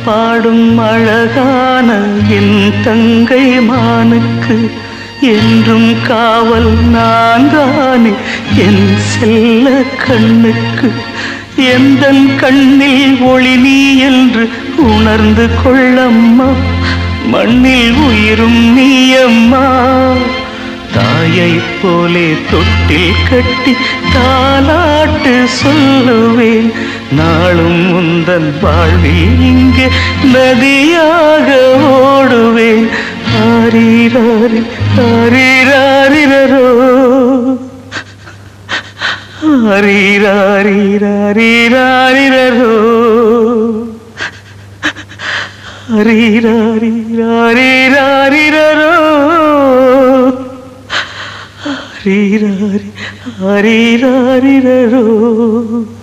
பாடும் அழகான என் தங்கை மானுக்கு என்றும் காவல் நான் தானே என் செல்ல கண்ணுக்கு எந்த கண்ணில் ஒளி நீ என்று உணர்ந்து கொள்ளம்மா மண்ணில் உயிரும் நீ அம்மா தாயைப் போலே தொட்டில் கட்டி தாலாட்டு சொல்லுவேன் நாளும் உந்தன் வாழ்வில் இங்கே நதியாக ஓடுவேன் ஆரீராரி ஆரீராரிரரோ ஆரீராரீராரீராரிரரோ ஆரீராரீராரீராரிரரோ ஹரீராரி ஹரீராரிரரோ